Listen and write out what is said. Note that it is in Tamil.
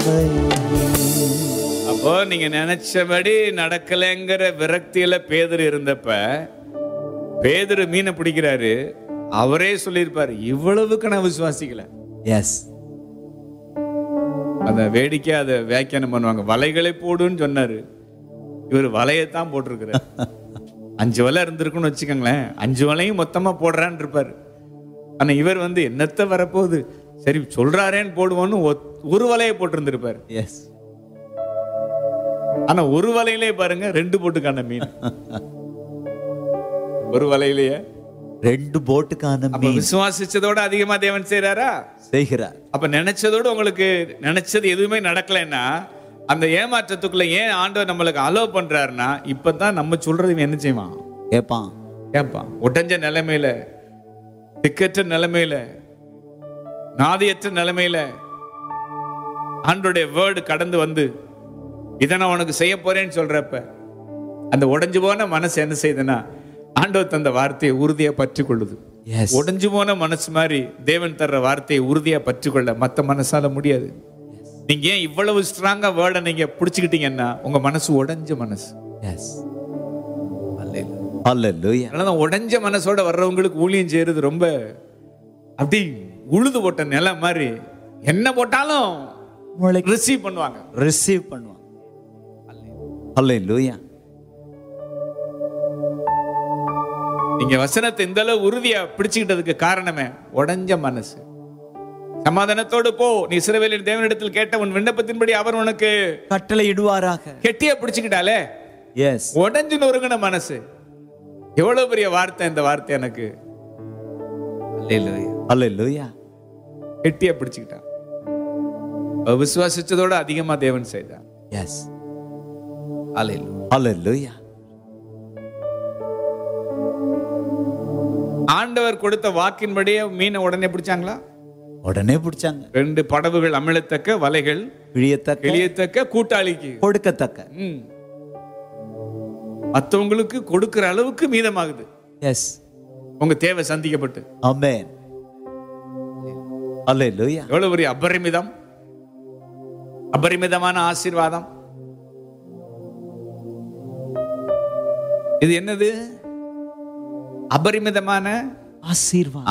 அப்போ நீங்க நினைச்சபடி நடக்கலைங்கிற விரக்தியில பேதர் இருந்தப்ப பேதர் மீனை பிடிக்கிறாரு அவரே சொல்லியிருப்பாரு இவ்வளவுக்கு நான் விசுவாசிக்கல எஸ் அத வேடிக்கை அதை வியாக்கியானம் பண்ணுவாங்க வலைகளை போடுன்னு சொன்னாரு இவர் வலையத்தான் போட்டிருக்கிறார் அஞ்சு வலை இருந்திருக்குன்னு வச்சுக்கோங்களேன் அஞ்சு வலையும் மொத்தமா போடுறான்னு இருப்பாரு ஆனா இவர் வந்து என்னத்த வரப்போகுது சரி சொல்றாரேன்னு போடுவோன்னு ஒத்- ஒரு வலையை போட்டிருந்திருப்பாரு எஸ் ஆனா ஒரு வலையிலே பாருங்க ரெண்டு போட்டுக்கான மீன் ஒரு வலையிலேயே ரெண்டு போட்டுக்கான அப்ப மீன் விசுவாசிச்சதோட அதிகமா தேவன் செய்றாரா செய்கிறார் அப்ப நினைச்சதோட உங்களுக்கு நினைச்சது எதுவுமே நடக்கலைன்னா அந்த ஏமாற்றத்துக்குள்ள ஏன் ஆண்டவர் நம்மளுக்கு அலோவ் பண்றாருன்னா இப்பதான் நம்ம சொல்றது இவன் என்ன செய்வான் கேட்பான் கேட்பான் உடஞ்ச நிலைமையில திக்கற்ற நிலைமையில நாதியற்ற நிலைமையில ஆண்டோடைய வேர்டு கடந்து வந்து இதை நான் உனக்கு செய்ய போறேன்னு சொல்றப்ப அந்த உடைஞ்சு போன மனசு என்ன செய்யுதுன்னா ஆண்டவர் தந்த வார்த்தையை உறுதியா பற்றி கொள்ளுது எஸ் உடைஞ்சு போன மனசு மாதிரி தேவன் தர்ற வார்த்தையை உறுதியா பற்றிக்கொள்ள மத்த மனசால முடியாது நீங்க ஏன் இவ்வளவு ஸ்ட்ராங்கா வேர்டை நீங்க பிடிச்சுக்கிட்டீங்கன்னா உங்க மனசு உடைஞ்ச மனசு எஸ் அல்லேலூயா அதனால உடைஞ்ச மனசோட வர்றவங்களுக்கு ஊழியம் செய்யறது ரொம்ப அப்படி உழுது போட்ட நிலம் மாதிரி என்ன போட்டாலும் உங்களுக்கு ரிசீவ் பண்ணுவாங்க ரிசீவ் பண்ணுவான் அல்லேலூயா நீங்க வசனத்தை இந்த அளவு உறுதியா பிடிச்சுக்கிட்டதுக்கு காரணமே உடைஞ்ச மனசு சமாதானத்தோடு போ நீ சிறுவேலின் தேவனிடத்தில் கேட்ட உன் விண்ணப்பத்தின்படி அவர் உனக்கு கட்டளை இடுவாராக கெட்டியா பிடிச்சுக்கிட்டாலே எஸ் உடைஞ்சு நொறுங்கின மனசு எவ்வளவு பெரிய வார்த்தை இந்த வார்த்தை எனக்கு அல்லேலூயா. அல்லேலூயா கெட்டியா பிடிச்சுக்கிட்டான் அவ விசுவாசிச்சதோட அதிகமா தேவன் செய்தான் எஸ் அல்லேலூயா. அல்லேலூயா ஆண்டவர் கொடுத்த வாக்கின்படியே மீனை உடனே பிடிச்சாங்களா உடனே பிடிச்சாங்க ரெண்டு படவுகள் அமிழத்தக்க வலைகள் கிழியத்தக்க எளியத்தக்க கூட்டாளிக்கு கொடுக்கத்தக்க ம். மத்தவங்களுக்கு கொடுக்கிற அளவுக்கு மீதமாகுது எஸ் உங்க தேவை சந்திக்கப்பட்டு ஆமென் அல்லேலூயா எவ்வளவு பெரிய அபரிமிதம் அபரிமிதமான ஆசீர்வாதம் இது என்னது அபரிமிதமான ஆசீர்வாதம்